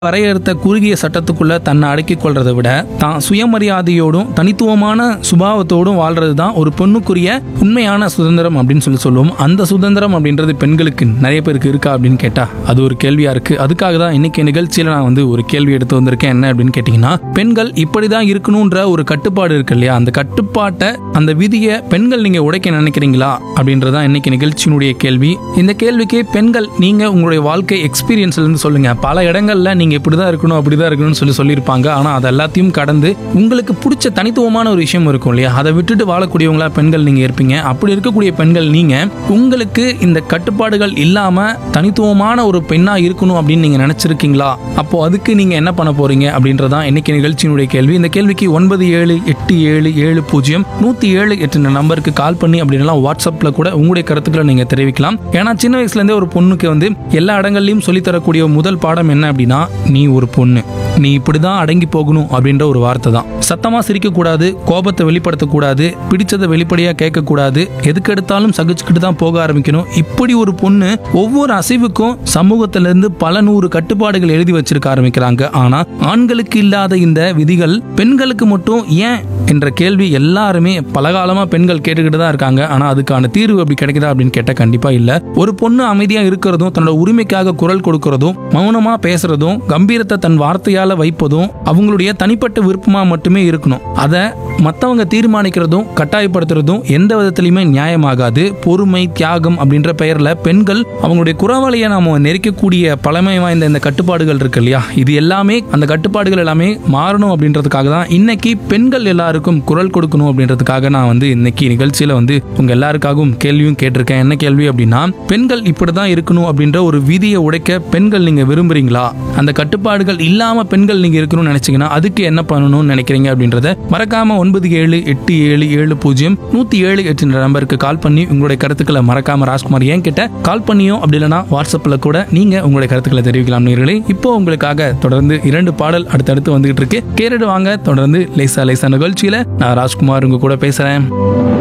வரையறுத்த குறுகிய சட்டத்துக்குள்ள தன்னை அடக்கிக் கொள்றதை விட தான் சுயமரியாதையோடும் தனித்துவமான சுபாவத்தோடும் வாழ்றது தான் ஒரு பெண்ணுக்குரிய உண்மையான சுதந்திரம் அப்படின்னு சொல்லி சொல்லுவோம் அந்த சுதந்திரம் அப்படின்றது பெண்களுக்கு நிறைய பேருக்கு இருக்கா அப்படின்னு கேட்டா அது ஒரு கேள்வியா இருக்கு அதுக்காக தான் இன்னைக்கு நிகழ்ச்சியில நான் வந்து ஒரு கேள்வி எடுத்து வந்திருக்கேன் என்ன அப்படின்னு கேட்டீங்கன்னா பெண்கள் இப்படிதான் இருக்கணும்ன்ற ஒரு கட்டுப்பாடு இருக்கு இல்லையா அந்த கட்டுப்பாட்டை அந்த விதியை பெண்கள் நீங்க உடைக்க நினைக்கிறீங்களா அப்படின்றதான் இன்னைக்கு நிகழ்ச்சியினுடைய கேள்வி இந்த கேள்விக்கு பெண்கள் நீங்க உங்களுடைய வாழ்க்கை எக்ஸ்பீரியன்ஸ்ல இருந்து சொல்லுங்க பல இடங்கள்ல நீங்க இப்படிதான் இருக்கணும் அப்படிதான் இருக்கணும்னு சொல்லி சொல்லியிருப்பாங்க ஆனா அது எல்லாத்தையும் கடந்து உங்களுக்கு பிடிச்ச தனித்துவமான ஒரு விஷயம் இருக்கும் இல்லையா அதை விட்டுட்டு வாழக்கூடியவங்களா பெண்கள் நீங்க இருப்பீங்க அப்படி இருக்கக்கூடிய பெண்கள் நீங்க உங்களுக்கு இந்த கட்டுப்பாடுகள் இல்லாம தனித்துவமான ஒரு பெண்ணா இருக்கணும் அப்படின்னு நீங்க நினைச்சிருக்கீங்களா அப்போ அதுக்கு நீங்க என்ன பண்ண போறீங்க அப்படின்றதான் இன்னைக்கு நிகழ்ச்சியினுடைய கேள்வி இந்த கேள்விக்கு ஒன்பது ஏழு எட்டு ஏழு ஏழு பூஜ்ஜியம் நூத்தி ஏழு எட்டு நம்பருக்கு கால் பண்ணி அப்படின்னா வாட்ஸ்அப்ல கூட உங்களுடைய கருத்துக்களை நீங்க தெரிவிக்கலாம் ஏன்னா சின்ன வயசுல இருந்தே ஒரு பொண்ணுக்கு வந்து எல்லா இடங்கள்லயும் சொல்லித் தரக்கூடிய முதல் பாடம் என்ன அப்படின்னா நீ ஒரு பொண்ணு நீ இப்படிதான் அடங்கி போகணும் அப்படின்ற ஒரு வார்த்தை தான் சத்தமா சிரிக்க கூடாது கோபத்தை வெளிப்படுத்தக்கூடாது பிடிச்சதை வெளிப்படையா கேட்க கூடாது எதுக்கு எடுத்தாலும் சகிச்சுக்கிட்டு தான் போக ஆரம்பிக்கணும் இப்படி ஒரு பொண்ணு ஒவ்வொரு அசைவுக்கும் சமூகத்துல இருந்து பல நூறு கட்டுப்பாடுகள் எழுதி வச்சிருக்க ஆரம்பிக்கிறாங்க ஆனா ஆண்களுக்கு இல்லாத இந்த விதிகள் பெண்களுக்கு மட்டும் ஏன் என்ற கேள்வி எல்லாருமே பலகாலமா பெண்கள் கேட்டுக்கிட்டு தான் இருக்காங்க ஆனா அதுக்கான தீர்வு அப்படி கிடைக்குதா அப்படின்னு கேட்டா கண்டிப்பா இல்ல ஒரு பொண்ணு அமைதியா இருக்கிறதும் தன்னோட உரிமைக்காக குரல் கொடுக்கறதும் மௌனமா பேசுறதும் கம்பீரத்தை தன் வார்த்தையால வைப்பதும் அவங்களுடைய தனிப்பட்ட விருப்பமா மட்டுமே இருக்கணும் அதை மத்தவங்க தீர்மானிக்கிறதும் கட்டாயப்படுத்துறதும் எந்த விதத்திலையுமே நியாயமாகாது பொறுமை தியாகம் அப்படின்ற பெயர்ல பெண்கள் அவங்களுடைய குறவலையை நாம நெரிக்கக்கூடிய பழமை வாய்ந்த இந்த கட்டுப்பாடுகள் இருக்கு இல்லையா இது எல்லாமே அந்த கட்டுப்பாடுகள் எல்லாமே மாறணும் அப்படின்றதுக்காக தான் இன்னைக்கு பெண்கள் எல்லாருக்கும் குரல் கொடுக்கணும் அப்படின்றதுக்காக நான் வந்து இன்னைக்கு நிகழ்ச்சியில வந்து உங்க எல்லாருக்காகவும் கேள்வியும் கேட்டிருக்கேன் என்ன கேள்வி அப்படின்னா பெண்கள் இப்படிதான் இருக்கணும் அப்படின்ற ஒரு விதியை உடைக்க பெண்கள் நீங்க விரும்புறீங்களா அந்த கட்டுப்பாடுகள் இல்லாம பெண்கள் நீங்க இருக்கணும்னு நினைச்சீங்கன்னா அதுக்கு என்ன பண்ணணும்னு நினைக்கிறீங்க அப்படின்றத மறக்காம ஒன்பது ஏழு எட்டு ஏழு ஏழு பூஜ்ஜியம் நூத்தி ஏழு எட்டு நம்பருக்கு கால் பண்ணி உங்களுடைய கருத்துக்களை மறக்காம ராஜ்குமார் ஏன் கிட்ட கால் பண்ணியோ அப்படி இல்லைன்னா வாட்ஸ்அப்ல கூட நீங்க உங்களுடைய கருத்துக்களை தெரிவிக்கலாம் நேர்களே இப்போ உங்களுக்காக தொடர்ந்து இரண்டு பாடல் அடுத்தடுத்து வந்துகிட்டு இருக்கு கேரடு வாங்க தொடர்ந்து லேசா லேசா நிகழ்ச்சியில நான் ராஜ்குமார் உங்க கூட பேசுறேன்